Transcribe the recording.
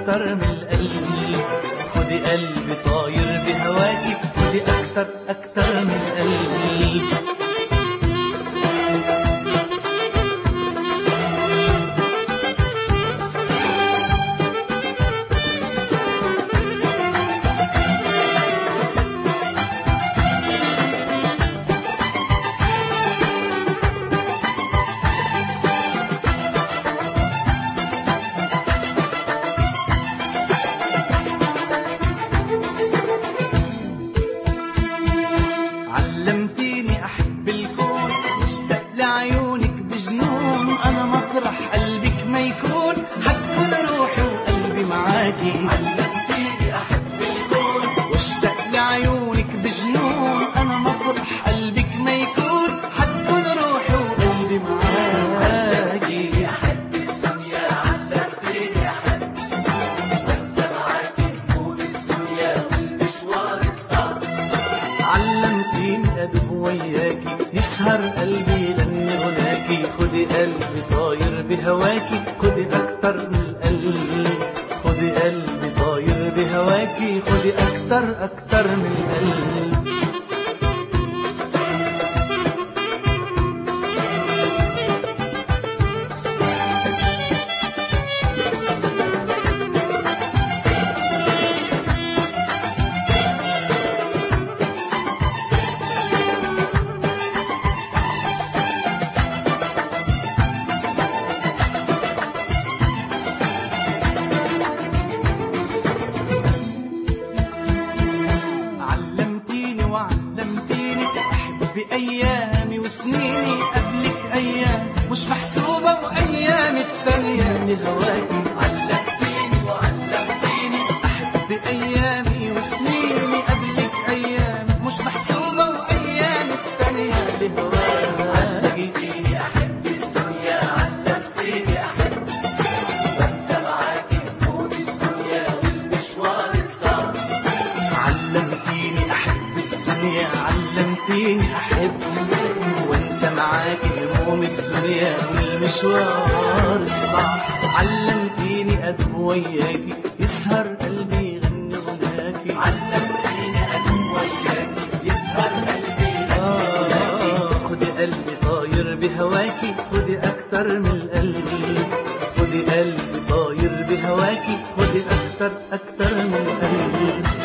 اكتر من القلب خدي قلبي طاير بهواكي خدي اكتر اكتر من القلب علمتيني احب الكون مشتاق لعيونك بجنون انا مطرح قلبك ما يكون حتكون روحي وقلبي معاكي علمتيني احب الكون واشتاق لعيونك بجنون انا مطرح قلبك ما يكون حتكون روحي وقلبي معاكي احب الدنيا علمتيني احب وانسى معاكي هموم الدنيا والمشوار الصعب علمتيني ادب وياكي يسهر قلبي لن هناكي خدي قلبي طاير بهواكي خدي اكتر من القلب خدي قلبي طاير بهواكي خدي اكتر اكتر من القلب علمتيني وعلمتيني احب ايامي وسنيني قبلك ايام مش محسوبه وايام التانية لهواكي علمتيني وعلمتيني احب ايامي وسنيني قبلك ايام مش محسوبه وايام التانية لهواكي علمتيني احب الدنيا علمتيني احب بنسى معاكي هموم الدنيا والمشوار الصعب علمتيني احب الدنيا علمتيني احب وانسى معاكي هموم الدنيا والمشوار الصعب علمتيني ادب وياكي يسهر قلبي يغني غناكي علمتيني ادب وياكي يسهر قلبي يغني خدي قلبي طاير بهواكي خدي اكتر من القلب خدي قلبي طاير بهواكي خدي اكتر اكتر من القلب